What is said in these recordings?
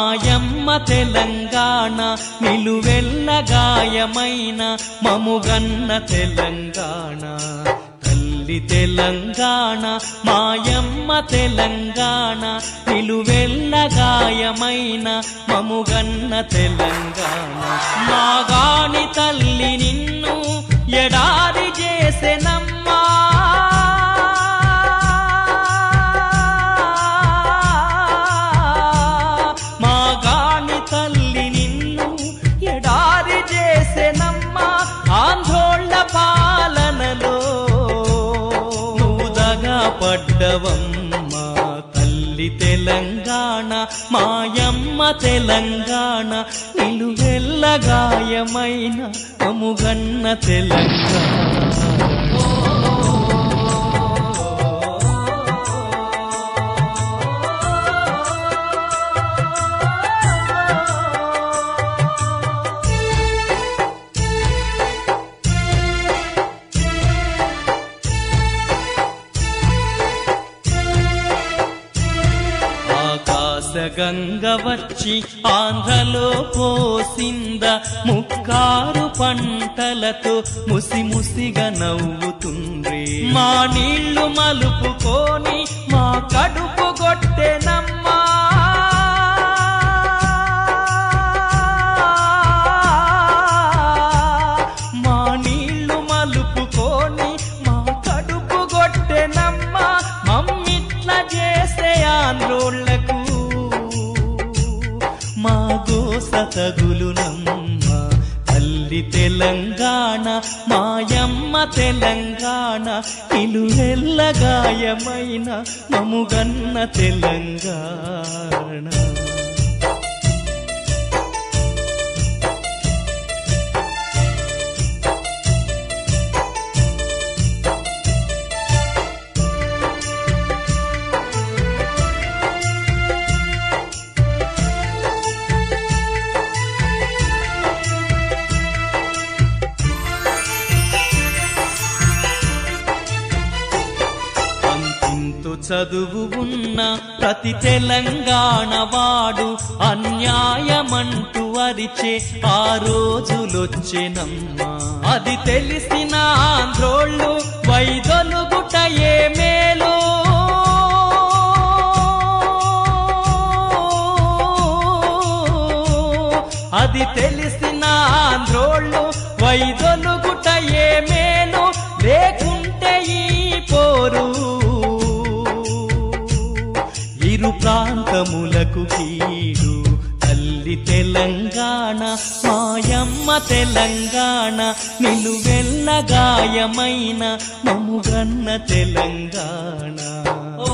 మాయమ్మ తెలంగాణ నిలువెల్ల గాయమైన మముగన్న తెలంగాణ తల్లి తెలంగాణ మాయమ్మ తెలంగాణ నిలువెల్ల గాయమైన మముగన్న తెలంగాణ మాగాని తల్లి నిన్ను ఎడారి చేసెనమ్మా మాగాని తల్లి నిన్ను ఎడారి చేసెనమ్మా ఆందోళన పాలనలో నువ్వు దగా పడ్డవమ్మా తల్లి తెలంగాణ మాయమ్మ తెలంగాణ నిలువెల్ల గాయమైన అముగన్న తెలంగాణ ఆకాశగంగ వచ్చి ఆంధ్రలో పోసింద ముక్కారు పంటలతో ముసి ముసిగా నవ్వుతుండ్రి మా నీళ్లు మలుపుకొని మా కడుపు కొట్టెనమ్మా మా నీళ్లు మలుపుకొని మా కడుపు కొట్టెనమ్మా మమ్మిట్ల చేసే ఆందోళ్లకు మా గోస తగులునమ్మ తల్లి తెలంగాణ మాయమ్మ తెలంగాణ ఇలువెల్ల గాయమైన మముగన్న తెలంగాణ అంతింతు చదువు ఉన్న ప్రతి తెలంగాణ వాడు అన్యాయమంటూ అరిచే ఆ రోజులొచ్చెనమ్మా అది తెలిసిన ఆంధ్రోళ్ళు వైదొలుగుట ఏ మేలు అది తెలిసిన ఆంధ్రోళ్ళు వైదొలుగుట ఏ మేలు లేకుంటే ఈ పోరు ఇరు ప్రాంతములకు కీడు తల్లి తెలంగాణ మాయమ్మ తెలంగాణ నిలువెల్ల గాయమైన మముగన్న తెలంగాణ ఓ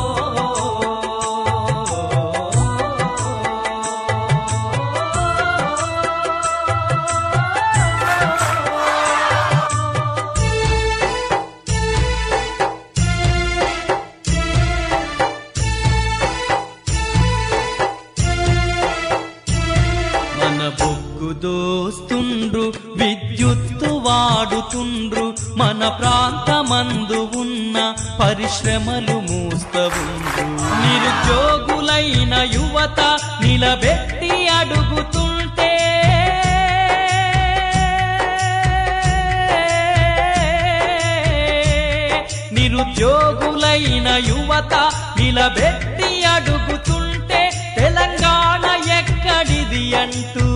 మన బొగ్గు దోస్తుండ్రు విద్యుత్తు వాడుతుండ్రు మన ప్రాంతమందు ఉన్న పరిశ్రమలు మూస్తవుండ్రు నిరుద్యోగులైన యువత నిలబెట్టి అడుగుతుంటే నిరుద్యోగులైన యువత నిలబెట్టి అడుగుతుంటే తెలంగాణ ఎక్కడిది అంటూ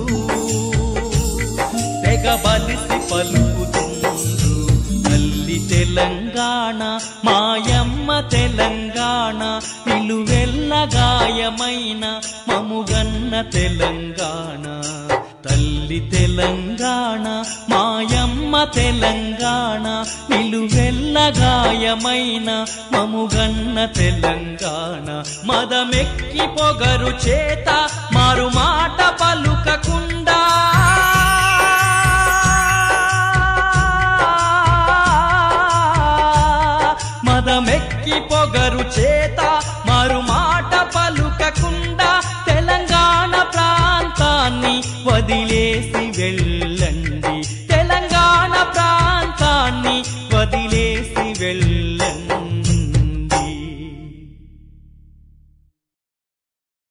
తెగ బలిసి పలుకుతుండ్రు తల్లి తెలంగాణ మాయమ్మ తెలంగాణ నిలువెల్ల గాయమైన మముగన్న తెలంగాణ తల్లి తెలంగాణ మాయమ్మ తెలంగాణ నిలువెల్ల గాయమైన మముగన్న తెలంగాణ మదమెక్కి పొగరు చేత మారు మాట పలుకకుండా మదమెక్కి పొగరు చేత